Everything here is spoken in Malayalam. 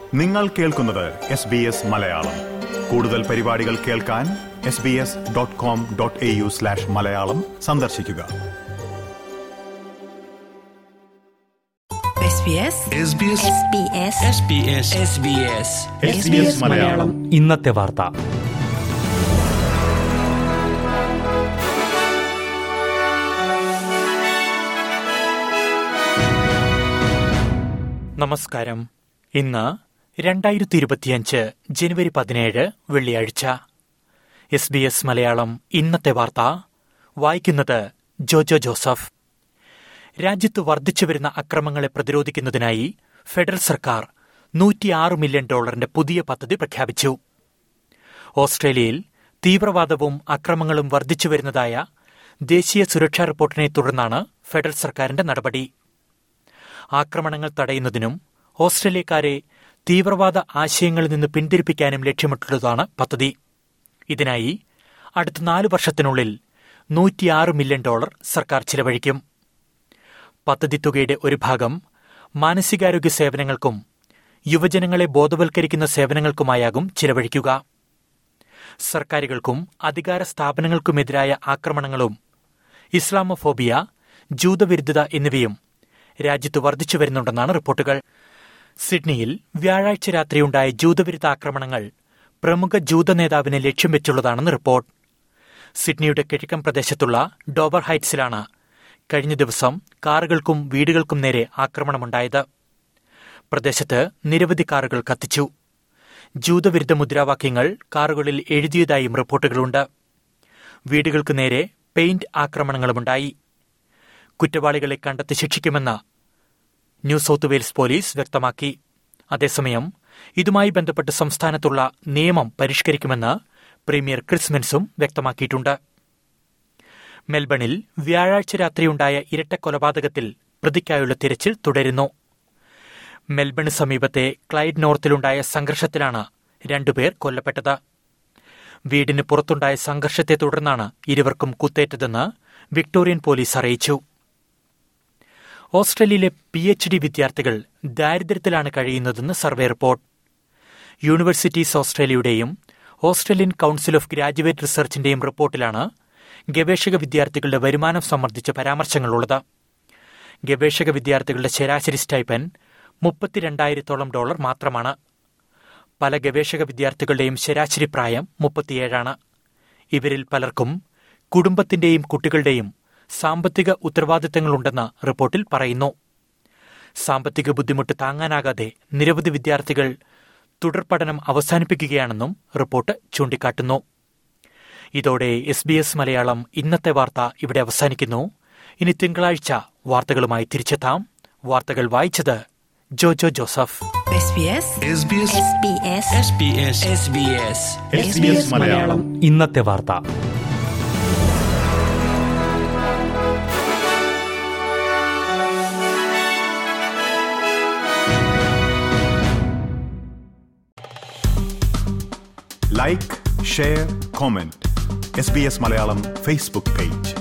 നിങ്ങൾ കേൾക്കുന്നത് എസ് ബി എസ് മലയാളം കൂടുതൽ പരിപാടികൾ കേൾക്കാൻ S B S dot com dot A U slash Malayalam സന്ദർശിക്കുക SBS SBS SBS SBS SBS SBS Malayalam ഇന്നത്തെ വാർത്ത നമസ്കാരം ഇന്ന് രണ്ടായിരത്തി ഇരുപത്തിയഞ്ച് ജനുവരി പതിനേഴ് വെള്ളിയാഴ്ച എസ് ബി എസ് മലയാളം ഇന്നത്തെ വാർത്ത വായിക്കുന്നത് ജോജോ ജോസഫ് രാജ്യത്ത് വർദ്ധിച്ചുവരുന്ന അക്രമങ്ങളെ പ്രതിരോധിക്കുന്നതിനായി ഫെഡറൽ സർക്കാർ നൂറ്റിയാറ് മില്യൺ ഡോളറിന്റെ പുതിയ പദ്ധതി പ്രഖ്യാപിച്ചു ഓസ്ട്രേലിയയിൽ തീവ്രവാദവും അക്രമങ്ങളും വർദ്ധിച്ചുവരുന്നതായ ദേശീയ സുരക്ഷാ റിപ്പോർട്ടിനെ തുടർന്നാണ് ഫെഡറൽ സർക്കാരിന്റെ നടപടി ആക്രമണങ്ങൾ തടയുന്നതിനും ഓസ്ട്രേലിയക്കാരെ തീവ്രവാദ ആശയങ്ങളിൽ നിന്ന് പിന്തിരിപ്പിക്കാനും ലക്ഷ്യമിട്ടുള്ളതാണ് പദ്ധതി ഇതിനായി അടുത്ത നാല് വർഷത്തിനുള്ളിൽ നൂറ്റിയാറ് മില്യൺ ഡോളർ സർക്കാർ ചിലവഴിക്കും പദ്ധതി തുകയുടെ ഒരു ഭാഗം മാനസികാരോഗ്യ സേവനങ്ങൾക്കും യുവജനങ്ങളെ ബോധവൽക്കരിക്കുന്ന സേവനങ്ങൾക്കുമായാകും ചിലവഴിക്കുക സർക്കാരുകൾക്കും അധികാര സ്ഥാപനങ്ങൾക്കുമെതിരായ ആക്രമണങ്ങളും ഇസ്ലാമോഫോബിയ ജൂതവിരുദ്ധത എന്നിവയും രാജ്യത്ത് വർദ്ധിച്ചു വരുന്നുണ്ടെന്നാണ് റിപ്പോർട്ടുകൾ സിഡ്നിയിൽ വ്യാഴാഴ്ച രാത്രിയുണ്ടായ ജൂതവിരുദ്ധ ആക്രമണങ്ങൾ പ്രമുഖ ജൂത നേതാവിനെ ലക്ഷ്യം വെച്ചുള്ളതാണെന്ന് റിപ്പോർട്ട് സിഡ്നിയുടെ കിഴക്കൻ പ്രദേശത്തുള്ള ഡോബർ ഹൈറ്റ്സിലാണ് കഴിഞ്ഞ ദിവസം കാറുകൾക്കും വീടുകൾക്കും നേരെ ആക്രമണമുണ്ടായത് പ്രദേശത്ത് നിരവധി കാറുകൾ കത്തിച്ചു ജൂതവിരുദ്ധ മുദ്രാവാക്യങ്ങൾ കാറുകളിൽ എഴുതിയതായും റിപ്പോർട്ടുകളുണ്ട് വീടുകൾക്ക് നേരെ പെയിന്റ് ആക്രമണങ്ങളുമുണ്ടായി കുറ്റവാളികളെ കണ്ടെത്തി ശിക്ഷിക്കുമെന്ന് ന്യൂ സൌത്ത് വെയിൽസ് പോലീസ് വ്യക്തമാക്കി അതേസമയം ഇതുമായി ബന്ധപ്പെട്ട് സംസ്ഥാനത്തുള്ള നിയമം പരിഷ്കരിക്കുമെന്ന് പ്രീമിയർ ക്രിസ്മെൻസും വ്യക്തമാക്കിയിട്ടുണ്ട് മെൽബണിൽ വ്യാഴാഴ്ച രാത്രിയുണ്ടായ ഇരട്ട കൊലപാതകത്തിൽ പ്രതിക്കായുള്ള തിരച്ചിൽ തുടരുന്നു മെൽബണിന് സമീപത്തെ ക്ലൈഡ് നോർത്തിലുണ്ടായ സംഘർഷത്തിലാണ് രണ്ടുപേർ കൊല്ലപ്പെട്ടത് വീടിന് പുറത്തുണ്ടായ സംഘർഷത്തെ തുടർന്നാണ് ഇരുവർക്കും കുത്തേറ്റതെന്ന് വിക്ടോറിയൻ പോലീസ് അറിയിച്ചു ഓസ്ട്രേലിയയിലെ പി എച്ച് ഡി വിദ്യാർത്ഥികൾ ദാരിദ്ര്യത്തിലാണ് കഴിയുന്നതെന്ന് സർവേ റിപ്പോർട്ട് യൂണിവേഴ്സിറ്റീസ് ഓസ്ട്രേലിയയുടെയും ഓസ്ട്രേലിയൻ കൌൺസിൽ ഓഫ് ഗ്രാജുവേറ്റ് റിസർച്ചിന്റെയും റിപ്പോർട്ടിലാണ് ഗവേഷക വിദ്യാർത്ഥികളുടെ വരുമാനം സംബന്ധിച്ച പരാമർശങ്ങളുള്ളത് ഗവേഷക വിദ്യാർത്ഥികളുടെ ശരാശരി സ്റ്റൈപ്പൻ മുപ്പത്തിരണ്ടായിരത്തോളം ഡോളർ മാത്രമാണ് പല ഗവേഷക വിദ്യാർത്ഥികളുടെയും ശരാശരി പ്രായം മുപ്പത്തിയേഴാണ് ഇവരിൽ പലർക്കും കുടുംബത്തിന്റെയും കുട്ടികളുടെയും സാമ്പത്തിക ഉത്തരവാദിത്തങ്ങളുണ്ടെന്ന് റിപ്പോർട്ടിൽ പറയുന്നു സാമ്പത്തിക ബുദ്ധിമുട്ട് താങ്ങാനാകാതെ നിരവധി വിദ്യാർത്ഥികൾ തുടർ പഠനം അവസാനിപ്പിക്കുകയാണെന്നും റിപ്പോർട്ട് ചൂണ്ടിക്കാട്ടുന്നു ഇതോടെ എസ് ബി എസ് മലയാളം ഇന്നത്തെ വാർത്ത ഇവിടെ അവസാനിക്കുന്നു ഇനി തിങ്കളാഴ്ച വാർത്തകളുമായി തിരിച്ചെത്താം വാർത്തകൾ വായിച്ചത് Jojo Joseph SBS SBS SBS SBS SBS S B S Malayalam ഇന്നത്തെ വാർത്ത like share comment S B S Malayalam Facebook page